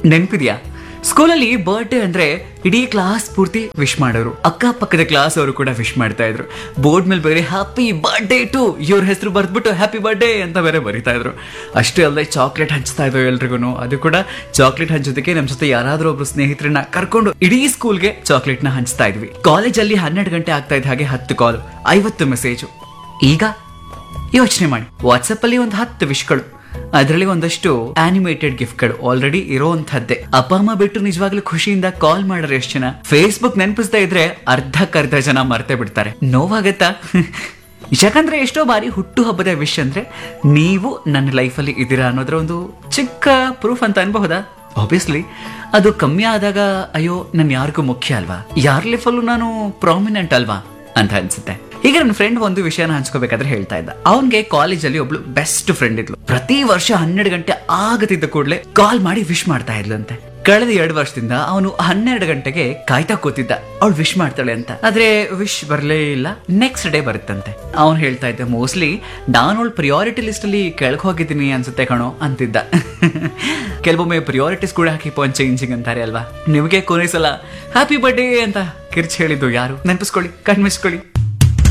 ನೆನ್ಪಿದ್ಯಾ ಸ್ಕೂಲಲ್ಲಿ ಬರ್ಡೇ ಅಂದ್ರೆ ಇಡೀ ಕ್ಲಾಸ್ ಪೂರ್ತಿ ವಿಶ್ ಮಾಡೋರು ಅಕ್ಕಪಕ್ಕದ ಕ್ಲಾಸ್ ಅವರು ಕೂಡ ವಿಶ್ ಮಾಡ್ತಾ ಇದ್ರು ಬೋರ್ಡ್ ಮೇಲೆ ಬೇರೆ ಹ್ಯಾಪಿ ಬರ್ಡೇ ಟು ಇವ್ರ ಹೆಸರು ಬರ್ದ್ಬಿಟ್ಟು ಹ್ಯಾಪಿ ಬರ್ಡೇ ಅಂತ ಬೇರೆ ಬರಿತಾ ಇದ್ರು ಅಷ್ಟೇ ಅಲ್ಲದೆ ಚಾಕ್ಲೇಟ್ ಹಂಚ್ತಾ ಇದ್ರು ಎಲ್ರಿಗೂ ಅದು ಕೂಡ ಚಾಕ್ಲೇಟ್ ಹಂಚೋದಕ್ಕೆ ನಮ್ಮ ಜೊತೆ ಯಾರಾದ್ರೂ ಒಬ್ರು ಸ್ನೇಹಿತರನ್ನ ಕರ್ಕೊಂಡು ಇಡೀ ಸ್ಕೂಲ್ಗೆ ಚಾಕ್ಲೇಟ್ ನ ಹಂಚ್ತಾ ಇದ್ವಿ ಕಾಲೇಜಲ್ಲಿ ಹನ್ನೆರಡು ಗಂಟೆ ಆಗ್ತಾ ಇದ್ದ ಹಾಗೆ ಹತ್ತು ಕಾಲ್ ಐವತ್ತು ಮೆಸೇಜು ಈಗ ಯೋಚನೆ ಮಾಡಿ ವಾಟ್ಸಪ್ ಅಲ್ಲಿ ಒಂದು ಹತ್ತು ವಿಶ್ಗಳು ಅದರಲ್ಲಿ ಒಂದಷ್ಟು ಆನಿಮೇಟೆಡ್ ಗಿಫ್ಟ್ಗಳು ಆಲ್ರೆಡಿ ಇರೋವಂಥದ್ದೇ ಅಪ್ಪ ಅಮ್ಮ ಬಿಟ್ಟು ನಿಜವಾಗ್ಲೂ ಖುಷಿಯಿಂದ ಕಾಲ್ ಮಾಡೋರು ಎಷ್ಟು ಜನ ಫೇಸ್ಬುಕ್ ನೆನಪಿಸ್ತಾ ಇದ್ರೆ ಅರ್ಧಕ್ಕರ್ಧ ಜನ ಮರ್ತೇ ಬಿಡ್ತಾರೆ ನೋವಾಗತ್ತಾ ಯಾಕಂದ್ರೆ ಎಷ್ಟೋ ಬಾರಿ ಹುಟ್ಟು ಹಬ್ಬದ ವಿಶ್ ಅಂದ್ರೆ ನೀವು ನನ್ನ ಲೈಫಲ್ಲಿ ಇದ್ದೀರಾ ಅನ್ನೋದ್ರ ಒಂದು ಚಿಕ್ಕ ಪ್ರೂಫ್ ಅಂತ ಅನ್ಬಹುದಾ ಆಬ್ವಿಯಸ್ಲಿ ಅದು ಕಮ್ಮಿ ಆದಾಗ ಅಯ್ಯೋ ನನ್ ಯಾರಿಗೂ ಮುಖ್ಯ ಅಲ್ವಾ ಯಾರ ಲೈಫಲ್ಲೂ ನಾನು ಪ್ರಾಮಿನೆಂಟ್ ಅಲ್ವಾ ಅಂತ ಅನ್ಸುತ್ತೆ ಈಗ ನನ್ನ ಫ್ರೆಂಡ್ ಒಂದು ವಿಷಯನ ಹಂಚ್ಕೋಬೇಕಾದ್ರೆ ಹೇಳ್ತಾ ಇದ್ದ ಅವನ್ಗೆ ಕಾಲೇಜಲ್ಲಿ ಒಬ್ಳು ಬೆಸ್ಟ್ ಫ್ರೆಂಡ್ ಇದ್ಲು ಪ್ರತಿ ವರ್ಷ ಹನ್ನೆರಡು ಗಂಟೆ ಆಗತಿದ್ದ ಕೂಡಲೇ ಕಾಲ್ ಮಾಡಿ ವಿಶ್ ಮಾಡ್ತಾ ಇದ್ಲಂತೆ ಕಳೆದ ಎರಡು ವರ್ಷದಿಂದ ಅವನು ಹನ್ನೆರಡು ಗಂಟೆಗೆ ಕಾಯ್ತಾ ಕೂತಿದ್ದ ಅವಳು ವಿಶ್ ಮಾಡ್ತಾಳೆ ಅಂತ ಆದ್ರೆ ವಿಶ್ ಬರಲೇ ಇಲ್ಲ ನೆಕ್ಸ್ಟ್ ಡೇ ಬರುತ್ತಂತೆ ಅವನು ಹೇಳ್ತಾ ಇದ್ದ ಮೋಸ್ಟ್ಲಿ ನಾನು ಅವಳು ಪ್ರಿಯಾರಿಟಿ ಲಿಸ್ಟ್ ಅಲ್ಲಿ ಕೆಳಗೆ ಹೋಗಿದ್ದೀನಿ ಅನ್ಸುತ್ತೆ ಕಣೋ ಅಂತಿದ್ದ ಕೆಲವೊಮ್ಮೆ ಪ್ರಿಯಾರಿಟೀಸ್ ಕೂಡ ಕೀಪ್ ಆನ್ ಚೇಂಜಿಂಗ್ ಅಂತಾರೆ ಅಲ್ವಾ ನಿಮಗೆ ಕೊನೆ ಸಲ ಹ್ಯಾಪಿ ಬರ್ಡೇ ಅಂತ ಕಿರ್ಚ್ ಹೇಳಿದ್ದು ಯಾರು ನೆನಪಿಸ್ಕೊಳ್ಳಿ ಕಣ್ಮಿಸ್ಕೊಳ್ಳಿ